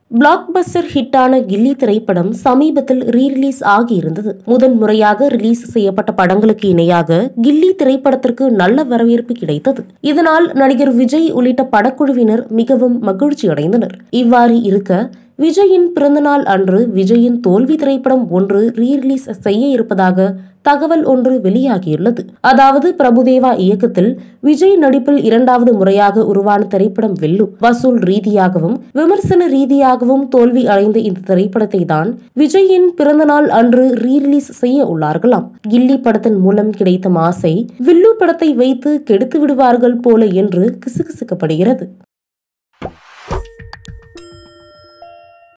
black Bastar ஹிட்டான கில்லி திரைப்படம் சமீபத்தில் ரீரிலீஸ் ஆகியிருந்தது முதன் முறையாக ரிலீஸ் செய்யப்பட்ட படங்களுக்கு இணையாக கில்லி திரைப்படத்திற்கு நல்ல வரவேற்பு கிடைத்தது இதனால் நடிகர் விஜய் உள்ளிட்ட படக்குழுவினர் மிகவும் மகிழ்ச்சி அடைந்தனர் இவ்வாறு இருக்க விஜயின் பிறந்தநாள் அன்று விஜயின் தோல்வி திரைப்படம் ஒன்று ரீரிலீஸ் செய்ய இருப்பதாக தகவல் ஒன்று வெளியாகியுள்ளது அதாவது பிரபுதேவா இயக்கத்தில் விஜய் நடிப்பில் இரண்டாவது முறையாக உருவான திரைப்படம் வெல்லு வசூல் ரீதியாகவும் விமர்சன ரீதியாகவும் தோல்வி அடைந்த இந்த திரைப்படத்தை தான் விஜயின் பிறந்தநாள் அன்று ரீரிலீஸ் செய்ய உள்ளார்களாம் கில்லி படத்தின் மூலம் கிடைத்த மாசை வில்லு படத்தை வைத்து கெடுத்து விடுவார்கள் போல என்று கிசுகிசுக்கப்படுகிறது